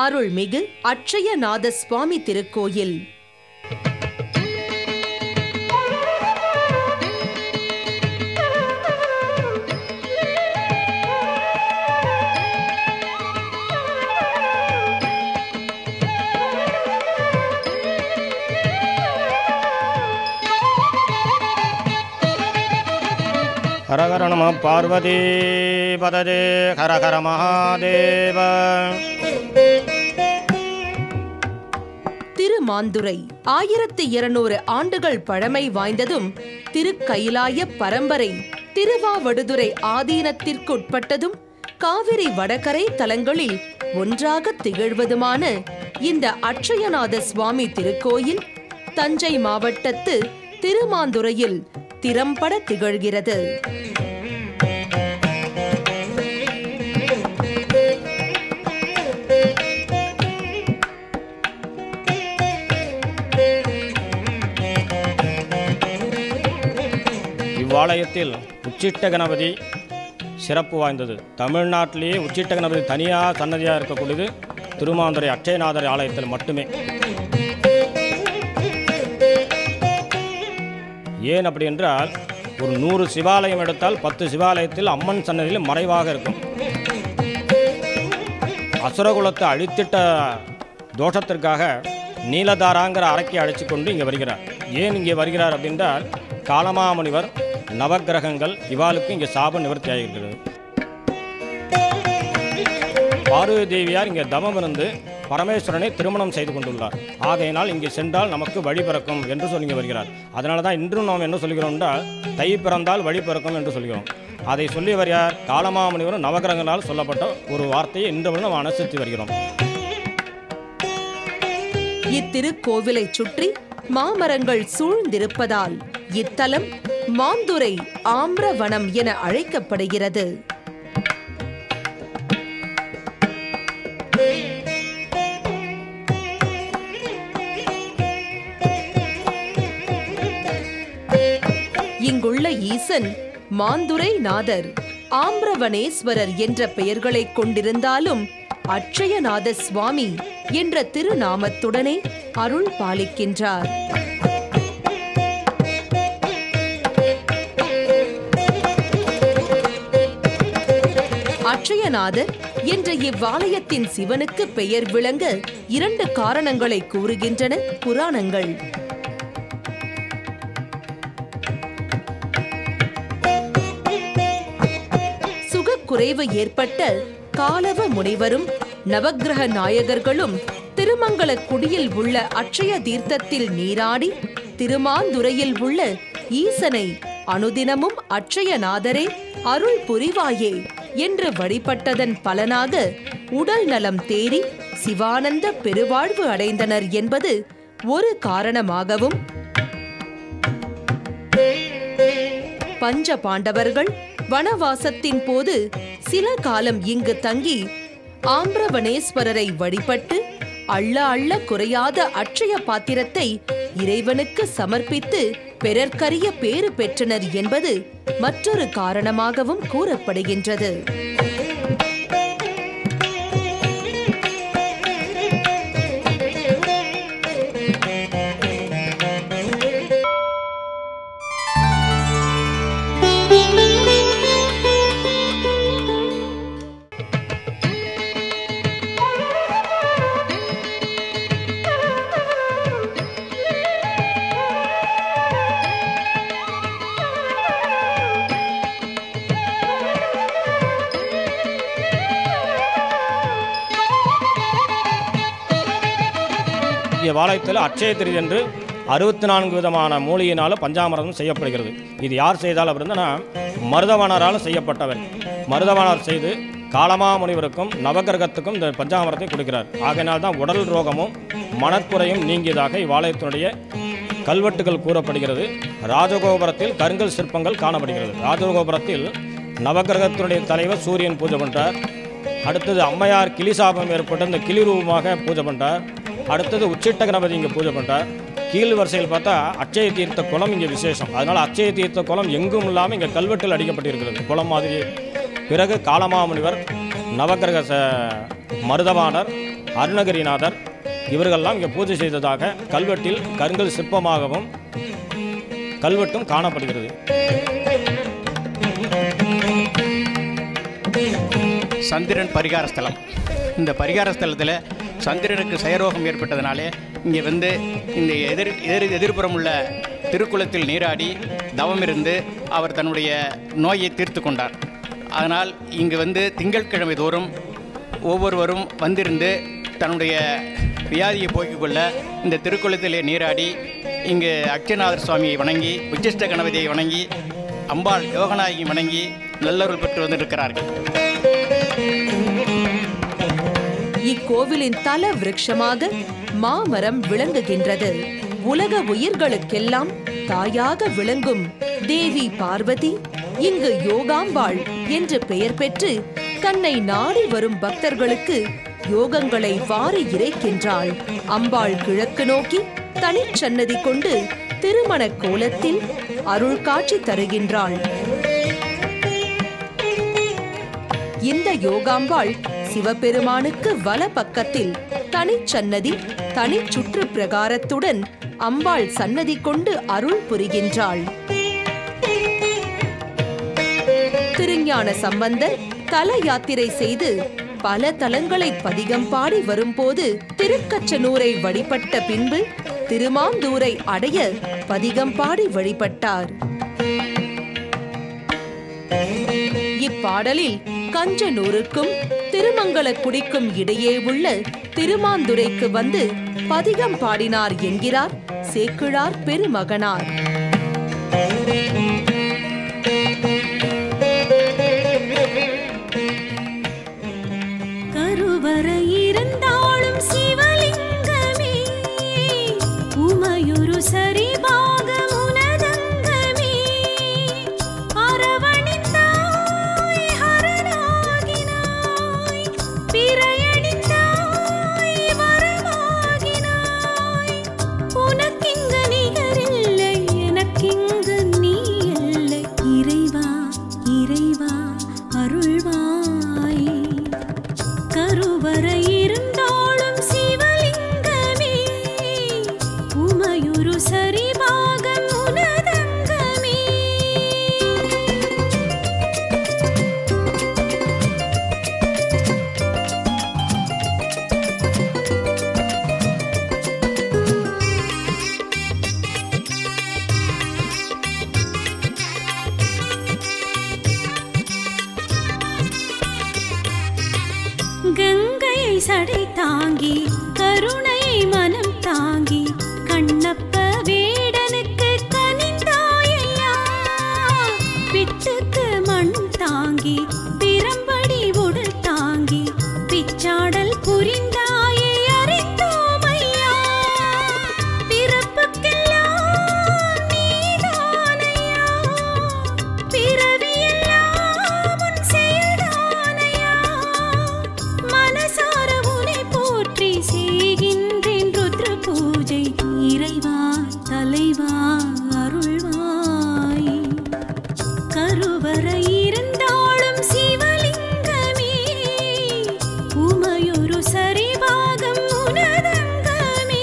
அருள்மிகு அட்சயநாத சுவாமி திருக்கோயில் ஹரஹர நம பார்வதி பததே ஹரஹர மகாதேவ திருமாந்துரை ஆயிரத்தி இருநூறு ஆண்டுகள் பழமை வாய்ந்ததும் திருக்கயிலாய பரம்பரை திருவாவடுதுறை ஆதீனத்திற்குட்பட்டதும் காவிரி வடகரை தலங்களில் ஒன்றாக திகழ்வதுமான இந்த அட்சயநாத சுவாமி திருக்கோயில் தஞ்சை மாவட்டத்து திருமாந்துறையில் திறம்பட திகழ்கிறது இவ்வாலயத்தில் உச்சிட்ட கணபதி சிறப்பு வாய்ந்தது தமிழ்நாட்டிலேயே உச்சிட்ட கணபதி தனியாக சன்னதியாக இருக்கக்கூடியது திருமாந்துறை அட்சயநாதர் ஆலயத்தில் மட்டுமே ஏன் அப்படி என்றால் ஒரு நூறு சிவாலயம் எடுத்தால் பத்து சிவாலயத்தில் அம்மன் சன்னதியில் மறைவாக இருக்கும் அசுரகுலத்தை அழித்திட்ட தோஷத்திற்காக நீலதாராங்கிற அரக்கை அழைச்சி கொண்டு இங்கே வருகிறார் ஏன் இங்கே வருகிறார் அப்படின்றால் காலமாமுனிவர் நவக்கிரகங்கள் இவாளுக்கு இங்கே சாப நிவர்த்தி ஆகியிருக்கிறது பார்வதி தேவியார் இங்கே தவம் இருந்து பரமேஸ்வரனை திருமணம் செய்து கொண்டுள்ளார் ஆகையினால் இங்கே சென்றால் நமக்கு வழி பிறக்கும் என்று சொல்லி இங்கே வருகிறார் அதனால தான் இன்றும் நாம் என்ன சொல்கிறோம் என்றால் தை பிறந்தால் வழி பிறக்கும் என்று சொல்கிறோம் அதை சொல்லியவர் யார் காலமாமுனிவரும் நவகிரகங்களால் சொல்லப்பட்ட ஒரு வார்த்தையை இன்று நாம் அனுசரித்து வருகிறோம் இத்திருக்கோவிலைச் சுற்றி மாமரங்கள் சூழ்ந்திருப்பதால் இத்தலம் மாந்துரை ஆம்ரவனம் என அழைக்கப்படுகிறது இங்குள்ள ஈசன் மாந்துரை நாதர் ஆம்ரவனேஸ்வரர் என்ற பெயர்களைக் கொண்டிருந்தாலும் அட்சயநாத சுவாமி என்ற திருநாமத்துடனே அருள் பாலிக்கின்றார் அட்சயநாதர் என்ற இவ்வாலயத்தின் சிவனுக்கு பெயர் விளங்க இரண்டு காரணங்களை கூறுகின்றன புராணங்கள் சுகக்குறைவு ஏற்பட்ட காலவ முனிவரும் நவக்கிரக நாயகர்களும் திருமங்கலக்குடியில் உள்ள அட்சய தீர்த்தத்தில் நீராடி திருமாந்துறையில் உள்ள ஈசனை அனுதினமும் அட்சயநாதரே அருள் புரிவாயே என்று வழிபட்டதன் பலனாக உடல் நலம் தேறி சிவானந்த பெருவாழ்வு அடைந்தனர் என்பது ஒரு காரணமாகவும் பஞ்ச பாண்டவர்கள் வனவாசத்தின் போது சில காலம் இங்கு தங்கி ஆம்பிரவனேஸ்வரரை வழிபட்டு அள்ள அள்ள குறையாத அட்சய பாத்திரத்தை இறைவனுக்கு சமர்ப்பித்து பிறர்க்கரிய பேறு பெற்றனர் என்பது மற்றொரு காரணமாகவும் கூறப்படுகின்றது இங்கே வாலயத்தில் அட்சய திருதி என்று அறுபத்தி நான்கு விதமான மூலிகையினாலும் பஞ்சாமிரதம் செய்யப்படுகிறது இது யார் செய்தால் அப்படின்னா மருதவனரால் செய்யப்பட்டவர் மருதவனர் செய்து காலமாமுனிவருக்கும் நவகிரகத்துக்கும் இந்த பஞ்சாமிரத்தை கொடுக்கிறார் ஆகையினால் தான் உடல் ரோகமும் மனக்குறையும் நீங்கியதாக இவ்வாலயத்தினுடைய கல்வெட்டுகள் கூறப்படுகிறது ராஜகோபுரத்தில் கருங்கல் சிற்பங்கள் காணப்படுகிறது ராஜகோபுரத்தில் நவகிரகத்தினுடைய தலைவர் சூரியன் பூஜை பண்ணுறார் அடுத்தது அம்மையார் கிளிசாபம் ஏற்பட்டு இந்த கிளி ரூபமாக பூஜை பண்ணுறார் அடுத்தது உச்சிட்ட கணபதி இங்கே பூஜை பண்ணுறார் கீழ் வரிசையில் பார்த்தா அட்சய தீர்த்த குளம் இங்கே விசேஷம் அதனால் அட்சய தீர்த்த குளம் எங்கும் இல்லாமல் இங்கே கல்வெட்டில் அடிக்கப்பட்டிருக்கிறது குளம் மாதிரி பிறகு காலமாமுனிவர் நவக்கிரக ச- மருதவாணர் அருணகிரிநாதர் இவர்கள்லாம் இங்கே பூஜை செய்ததாக கல்வெட்டில் கருங்கல் சிற்பமாகவும் கல்வெட்டும் காணப்படுகிறது சந்திரன் பரிகார ஸ்தலம் இந்த பரிகார ஸ்தலத்தில் சந்திரனுக்கு செயரோகம் ஏற்பட்டதுனாலே இங்கே வந்து இந்த எதிர் எதிர் எதிர்ப்புறம் உள்ள திருக்குளத்தில் நீராடி தவம் இருந்து அவர் தன்னுடைய நோயை தீர்த்து கொண்டார் அதனால் இங்கு வந்து திங்கட்கிழமை தோறும் ஒவ்வொருவரும் வந்திருந்து தன்னுடைய வியாதியை போக்கிக் கொள்ள இந்த திருக்குளத்திலே நீராடி இங்கு அக்ஷநாதர் சுவாமியை வணங்கி உச்சிஷ்ட கணபதியை வணங்கி அம்பாள் யோகநாயகி வணங்கி நல்லருள் பெற்று வந்திருக்கிறார்கள் இக்கோவிலின் தல விருட்சமாக மாமரம் விளங்குகின்றது உலக உயிர்களுக்கெல்லாம் தாயாக விளங்கும் தேவி பார்வதி இங்கு யோகாம்பாள் என்று பெயர் பெற்று தன்னை நாடி வரும் பக்தர்களுக்கு யோகங்களை வாரி இறைக்கின்றாள் அம்பாள் கிழக்கு நோக்கி தனிச்சன்னதி கொண்டு திருமண கோலத்தில் அருள் காட்சி தருகின்றாள் இந்த யோகாம்பாள் சிவபெருமானுக்கு வல பக்கத்தில் தனிச்சன்னதி தனி சுற்று பிரகாரத்துடன் அம்பாள் சன்னதி கொண்டு அருள் புரிகின்றாள் திருஞான சம்பந்தர் தல யாத்திரை செய்து பல தலங்களை பதிகம் பாடி வரும்போது திருக்கச்சனூரை வழிபட்ட பின்பு திருமாந்தூரை அடைய பதிகம் பாடி வழிபட்டார் இப்பாடலில் கஞ்சனூருக்கும் திருமங்கலக்குடிக்கும் இடையே உள்ள திருமாந்துரைக்கு வந்து பதிகம் பாடினார் என்கிறார் சேக்கிழார் பெருமகனார் கருவறை இருந்தாலும் சிவலிங்கமே உமையுரு சரிபாக உனதங்கமே அரவணித்தாய் ஹரனாகினாய் பிறையடித்தாய் வரமாகினாய் உனக்கிங்க நிகரில்லை எனக்கிங்க நீ இல்லை இறைவா இறைவா அருள்வாய் கருவறை இருந்தாலும் சிவலிங்கமே உமையுரு சரிபாகம் உனதங்கமே கங்கையை சடை தாங்கி கருணையை மனம் தாங்கி கண்ணப்ப வேடனுக்கு கனிந்தாயையா பிட்டுக்கு மண் தாங்கி பிரம்படி உடல் தாங்கி பிச்சாடல் புரிந்தாயே அறிந்தோமையா பிறப்புக்கெல்லாம் நீதானையா பிறவியெல்லாம் உன் செயல்தானையா மனசார உனை போற்றி செய்கின்றேன் ருத்ர பூஜை இறைவா தலைவா அருள்வாய் கருவறை இருந்தாலும் சிவலிங்கமே உமையொரு சரிபாகம் உனதங்கமே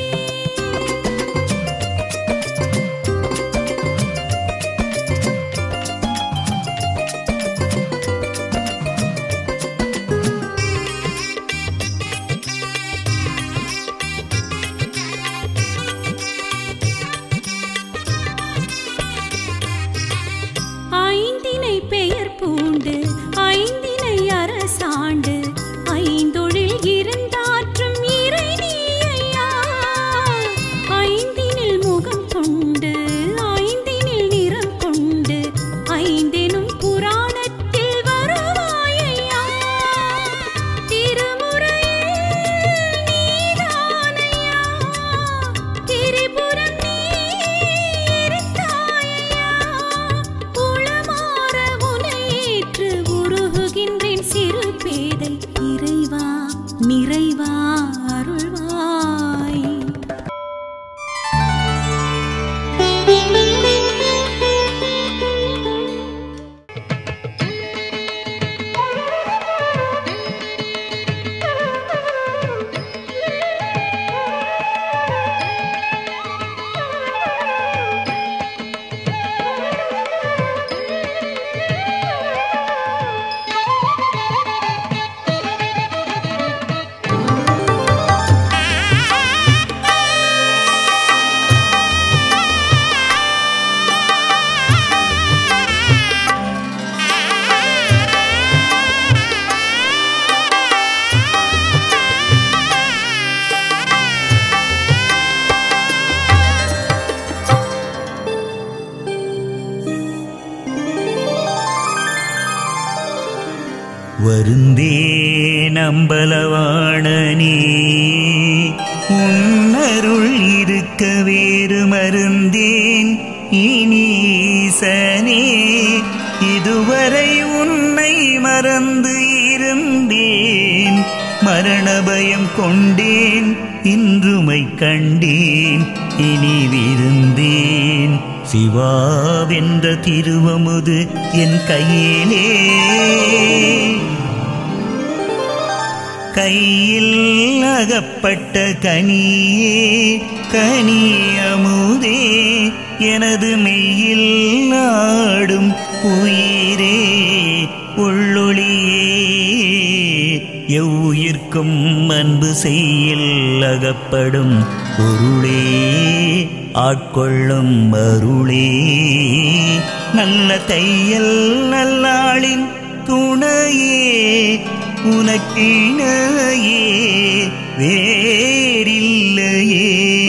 ஐந்தினை பெயர் பூண்டு ஐந்தினை அரசாண்டு ஐந்தொழில் இருந்தாற்றும் இறை நீ ஐயா ஐந்தினில் முகம் கொண்டு ஐந்தினில் நிறம் கொண்டு ஐந்தெனும் புராணத்தில் வருவாயையா திருமுறையில் நீதானையா திரிபுரம் நீ இருக்காயையா உளமாற உனையேற்று உருகுகின்றேன் சிறு பேதை இறைவா நிறைவா அருள்வாய் வருந்தே நம்பலவாணனே உன்னருள் இருக்க வேறு மருந்தேன் இனீசனே இதுவரை உன்னை மறந்து இருந்தேன் மரண பயம் கொண்டேன் இன்றுமை கண்டேன் இனி விருந்தேன் சிவாவென்ற திருவமுது என் கையிலே கையில் அகப்பட்ட கனியே கனியமுதே எனது மெய்யில் நாடும் உயிரே உள்ளொளியே எவ்வுயிர்க்கும் அன்பு செய்யில் அகப்படும் பொருளே ஆட்கொள்ளும் அருளே நல்ல தையல் நல்லாளின் துணையே உனக்கிணையே வேறில்லையே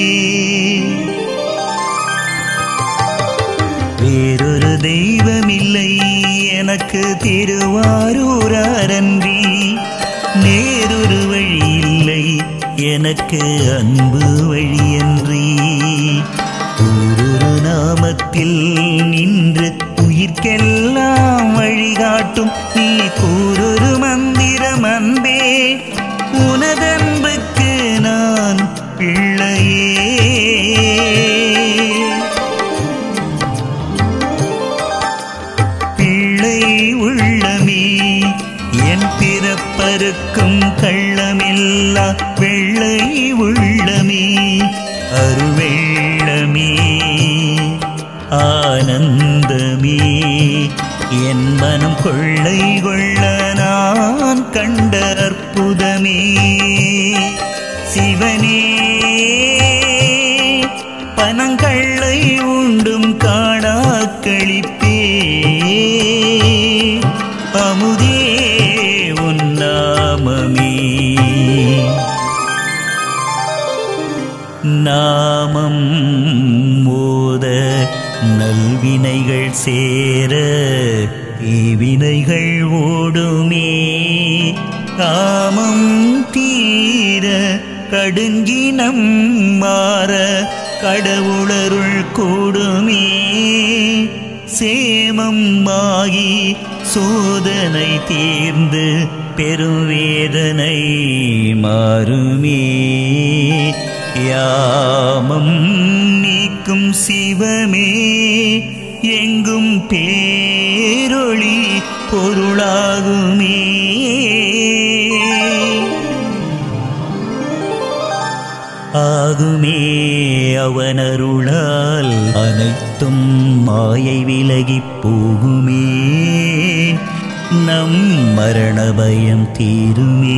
வேறொரு தெய்வமில்லை எனக்கு திருவாரூரன்றி நேரொரு வழி இல்லை எனக்கு அன்பு வழியன்றி ஒரு நாமத்தில் நின்று உயிர்க்கெல்லாம் வழிகாட்டும் நீ கூறொரு மந்திரம் அன்பே உனதன்புக்கு நான் பிள்ளையே பிள்ளை உள்ளமே என் பிறப்பருக்கும் கள்ளமில்லா வெள்ளை உள்ளமே அருவெள்ளமே ஆனந்தமே என் மனம் கொள்ளை கொள்ள நான் கண்ட அற்புதமே சிவனே பனங்கள்ளை உண்டும் காணா கழிப்பே அமுதே உன்னாமமே நாமம் மோத நல்வினைகள் சேர தீவினைகள் ஓடுமே காமம் தீர கடுங்கினம் மாற கடவுளருள் கூடுமே சேமம் ஆகி சோதனை தீர்ந்து பெருவேதனை மாறுமே யாமம் நீக்கும் சிவமே எங்கும் பேரொளி பொருளாகுமே ஆகுமே அவனருளால் அனைத்தும் மாயை விலகிப் போகுமே நம் மரண பயம் தீருமே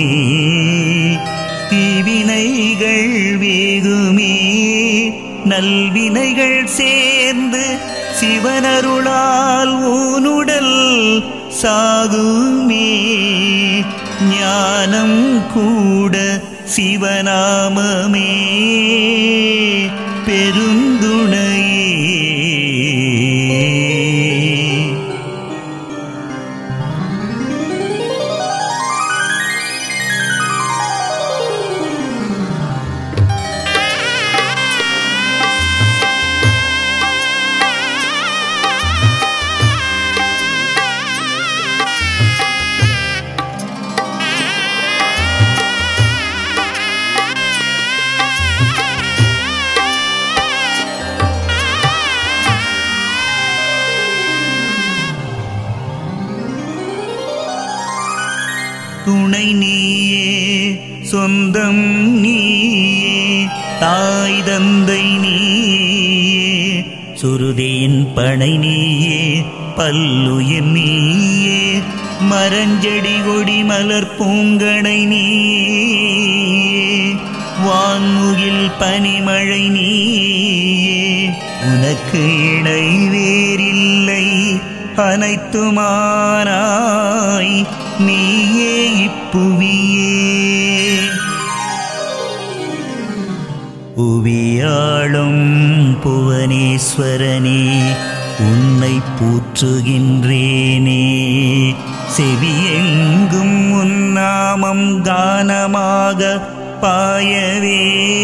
தீவினைகள் வேகுமே நல்வினைகள் சேர்ந்து சிவனருளால் ஊனுடல் சாகுமே ஞானம் கூட சிவநாமமே பெருந்துணையே துணை நீயே சொந்தம் நீயே தாய் தந்தை நீயே சுருதியின் பனை நீயே பல்லுயிர் நீயே மரஞ்செடி கொடி மலர் பூங்கடை நீயே வான்முகில் பனிமழை நீயே உனக்கு இணை வேறில்லை அனைத்துமானாய் நீயே இப்புவியே புவியாளும் புவனேஸ்வரனே உன்னை போற்றுகின்றேனே செவியெங்கும் உன்னாமம் கானமாக பாயவே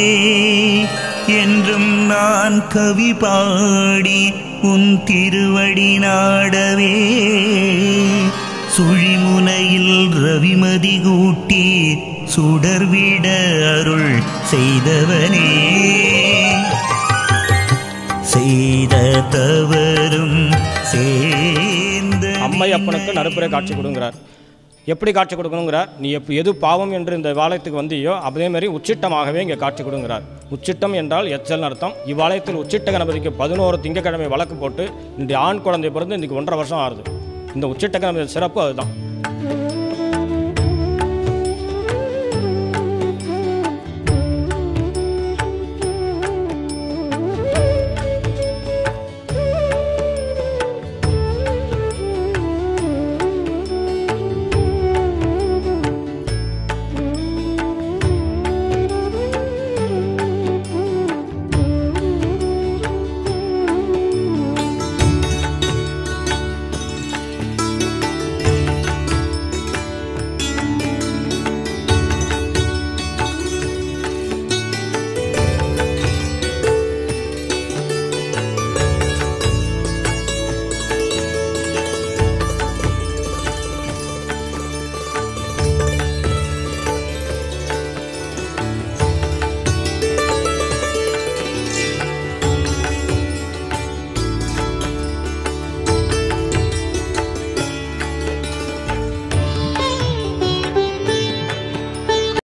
என்றும் நான் கவி பாடி உன் திருவடி நாடவே சுழிமுனையில் ரவிமதி கூட்டி சுடர்விட அருள் செய்தவனே செய்த தவறும் சேர்ந்த அம்மையப்பனுக்கு நடுப்புற காட்சி கொடுங்கிறார் எப்படி காட்சி கொடுக்கணுங்கிறார் நீ எப்போ எது பாவம் என்று இந்த வாலயத்துக்கு வந்தியோ அதே மாதிரி உச்சிட்டமாகவே இங்கே காட்சி கொடுங்கிறார் உச்சிட்டம் என்றால் எச்சல் அர்த்தம் இவ்வாலயத்தில் உச்சிட்ட கணபதிக்கு பதினோரு திங்கக்கிழமை வழக்கு போட்டு இன்றைய ஆண் குழந்தை பிறந்து இன்றைக்கி ஒன்றரை வருஷம் ஆகுது இந்த உச்சிட்ட கணபதி சிறப்பு அதுதான்